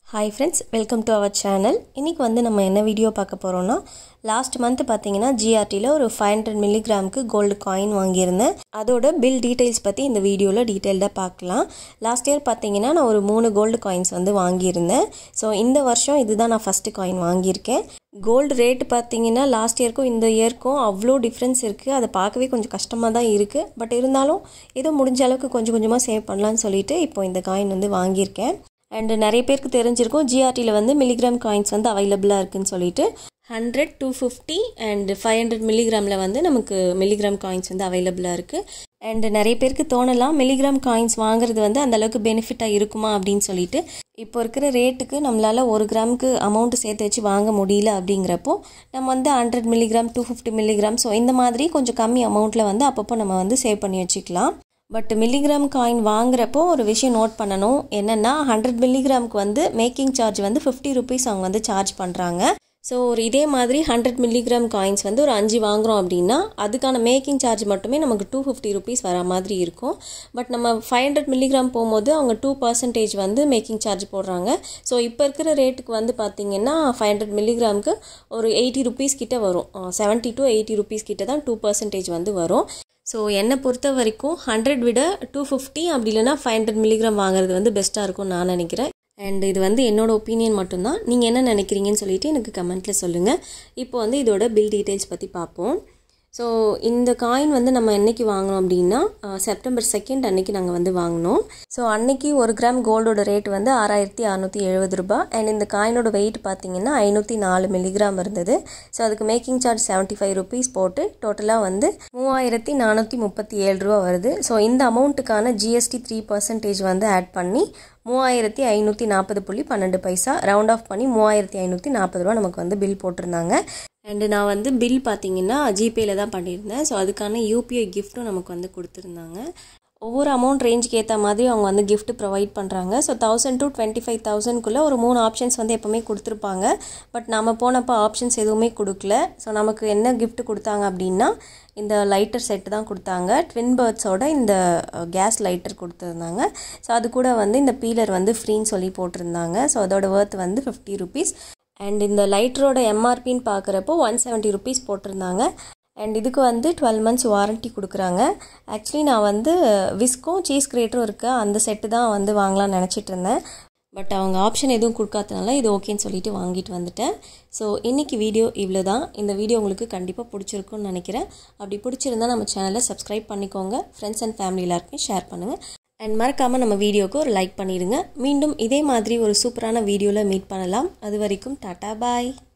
hi friends welcome to our channel இன்றைக்கி வந்து நம்ம என்ன வீடியோ பார்க்க போகிறோன்னா லாஸ்ட் மந்த் பார்த்தீங்கன்னா ஜிஆர்டியில் ஒரு ஃபைவ் ஹண்ட்ரட் மில்லிகிராமுக்கு கோல்டு காயின் வாங்கியிருந்தேன் அதோட பில் டீட்டெயில்ஸ் பற்றி இந்த வீடியோவில் டீட்டெயில்டாக பார்க்கலாம் லாஸ்ட் இயர் பார்த்தீங்கன்னா நான் ஒரு மூணு கோல்டு காயின்ஸ் வந்து வாங்கியிருந்தேன் ஸோ இந்த வருஷம் இதுதான் நான் ஃபஸ்ட்டு காயின் வாங்கியிருக்கேன் கோல்டு ரேட் பார்த்தீங்கன்னா லாஸ்ட் இயர்க்கும் இந்த இயர்க்கும் அவ்வளோ டிஃப்ரென்ஸ் இருக்குது அதை பார்க்கவே கொஞ்சம் கஷ்டமாக தான் இருக்குது பட் இருந்தாலும் ஏதோ முடிஞ்ச அளவுக்கு கொஞ்சம் கொஞ்சமாக சேவ் பண்ணலான்னு சொல்லிட்டு இப்போ இந்த காயின் வந்து வாங்கியிருக்கேன் அண்டு நிறைய பேருக்கு தெரிஞ்சிருக்கும் ஜிஆர்டியில் வந்து மில்லிகிராம் காயின்ஸ் வந்து அவைலபிளாக இருக்குன்னு சொல்லிட்டு hundred two fifty and five hundred மில்லிகிராமில் வந்து நமக்கு மில்லிகிராம் காயின்ஸ் வந்து அவைலபிளாக இருக்குது அண்டு நிறைய பேருக்கு தோணலாம் மில்லிகிராம் காயின்ஸ் வாங்குறது வந்து அந்த அளவுக்கு பெனிஃபிட்டாக இருக்குமா அப்படின்னு சொல்லிட்டு இப்போ இருக்கிற ரேட்டுக்கு நம்மளால் ஒரு கிராமுக்கு அமௌண்ட் சேர்த்து வச்சு வாங்க முடியல அப்படிங்கிறப்போ நம்ம வந்து hundred milligram two fifty milligram so இந்த மாதிரி கொஞ்சம் கம்மி அமௌண்ட்டில் வந்து அப்பப்போ நம்ம வந்து சேவ் பண்ணி வச்சுக்கலாம் பட் மில்லிகிராம் காயின் வாங்குறப்போ ஒரு விஷயம் நோட் பண்ணணும் என்னென்னா ஹண்ட்ரட் மில்லிகிராமுக்கு வந்து மேக்கிங் சார்ஜ் வந்து ஃபிஃப்டி ருபீஸ் அவங்க வந்து சார்ஜ் பண்ணுறாங்க ஸோ ஒரு இதே மாதிரி ஹண்ட்ரட் மில்லிகிராம் காயின்ஸ் வந்து ஒரு அஞ்சு வாங்குகிறோம் அப்படின்னா அதுக்கான மேக்கிங் சார்ஜ் மட்டுமே நமக்கு டூ ஃபிஃப்டி ருபீஸ் வர மாதிரி இருக்கும் பட் நம்ம ஃபைவ் ஹண்ட்ரட் மில்லிகிராம் போகும்போது அவங்க டூ பர்சன்டேஜ் வந்து மேக்கிங் சார்ஜ் போடுறாங்க ஸோ இப்போ இருக்கிற ரேட்டுக்கு வந்து பார்த்திங்கன்னா ஃபைவ் ஹண்ட்ரட் மில்லிகிராமுக்கு ஒரு எயிட்டி ருபீஸ் கிட்ட வரும் செவன்ட்டி டு எயிட்டி ருபீஸ் கிட்ட தான் டூ பர்சன்டேஜ் வந்து வரும் ஸோ என்னை பொறுத்த வரைக்கும் ஹண்ட்ரட் விட டூ ஃபிஃப்டி அப்படி இல்லைனா ஃபைவ் ஹண்ட்ரட் மில்லிகிராம் வாங்குறது வந்து பெஸ்ட்டாக இருக்கும்னு நான் நினைக்கிறேன் அண்ட் இது வந்து என்னோட ஒப்பீனியன் மட்டும்தான் நீங்கள் என்ன நினைக்கிறீங்கன்னு சொல்லிட்டு எனக்கு கமெண்ட்டில் சொல்லுங்கள் இப்போ வந்து இதோட பில் டீட்டெயில்ஸ் பற்றி பார்ப்போம் ஸோ இந்த காயின் வந்து நம்ம என்னைக்கு வாங்கினோம் அப்படின்னா செப்டம்பர் செகண்ட் அன்னைக்கு நாங்கள் வந்து வாங்கினோம் ஸோ அன்னைக்கு ஒரு கிராம் கோல்டோட ரேட் வந்து ஆறாயிரத்தி அறநூற்றி எழுபது ரூபாய் அண்ட் இந்த காயினோட வெயிட் பார்த்தீங்கன்னா ஐநூற்றி நாலு மில்லிகிராம் இருந்தது ஸோ அதுக்கு making charge seventy five rupees போட்டு டோட்டலாக வந்து மூவாயிரத்தி நானூற்றி முப்பத்தி ஏழு ரூபா வருது ஸோ இந்த அமௌண்ட்டுக்கான ஜிஎஸ்டி த்ரீ பர்சன்டேஜ் வந்து ஆட் பண்ணி மூவாயிரத்தி ஐநூற்றி நாற்பது புள்ளி பன்னெண்டு பைசா ரவுண்ட் ஆஃப் பண்ணி மூவாயிரத்தி ஐநூற்றி நாற்பது ரூபா நமக்கு வந்து பில் போட்டிருந்தாங்க அண்டு நான் வந்து பில் பார்த்தீங்கன்னா ஜிபேயில் தான் பண்ணியிருந்தேன் ஸோ அதுக்கான யூபிஐ கிஃப்ட்டும் நமக்கு வந்து கொடுத்துருந்தாங்க ஒவ்வொரு அமௌண்ட் ரேஞ்சுக்கு ஏற்ற மாதிரி அவங்க வந்து கிஃப்ட் ப்ரொவைட் பண்ணுறாங்க so thousand to twenty five தௌசண்ட்குள்ளே ஒரு மூணு ஆப்ஷன்ஸ் வந்து எப்போவுமே கொடுத்துருப்பாங்க பட் நம்ம போனப்போ ஆப்ஷன்ஸ் எதுவுமே கொடுக்கல ஸோ நமக்கு என்ன கிஃப்ட் கொடுத்தாங்க அப்படின்னா இந்த லைட்டர் செட்டு தான் கொடுத்தாங்க ட்வின் பேர்ட்ஸோட இந்த கேஸ் லைட்டர் கொடுத்துருந்தாங்க ஸோ அது கூட வந்து இந்த பீலர் வந்து ஃப்ரீன்னு சொல்லி போட்டிருந்தாங்க ஸோ அதோட ஒர்த் வந்து ஃபிஃப்டி ருபீஸ் அண்ட் இந்த லைட்டரோட எம்ஆர்பின்னு பார்க்குறப்போ ஒன் செவன்ட்டி ருபீஸ் போட்டிருந்தாங்க அண்ட் இதுக்கு வந்து டுவெல் மந்த்ஸ் வாரண்ட்டி கொடுக்குறாங்க ஆக்சுவலி நான் வந்து விஸ்க்கும் சீஸ் கிரேட்டரும் இருக்க அந்த செட்டு தான் வந்து வாங்கலாம்னு நினச்சிட்டு இருந்தேன் பட் அவங்க ஆப்ஷன் எதுவும் கொடுக்காதனால இது ஓகேன்னு சொல்லிட்டு வாங்கிட்டு வந்துட்டேன் ஸோ இன்றைக்கி வீடியோ இவ்வளோ தான் இந்த வீடியோ உங்களுக்கு கண்டிப்பாக பிடிச்சிருக்குன்னு நினைக்கிறேன் அப்படி பிடிச்சிருந்தா நம்ம சேனலை சப்ஸ்கிரைப் பண்ணிக்கோங்க ஃப்ரெண்ட்ஸ் அண்ட் ஃபேமிலி எல்லாருக்குமே ஷேர் பண்ணுங்கள் அண்ட் மறக்காமல் நம்ம வீடியோக்கு ஒரு லைக் பண்ணிடுங்க மீண்டும் இதே மாதிரி ஒரு சூப்பரான வீடியோவில் மீட் பண்ணலாம் அது வரைக்கும் டாட்டா பாய்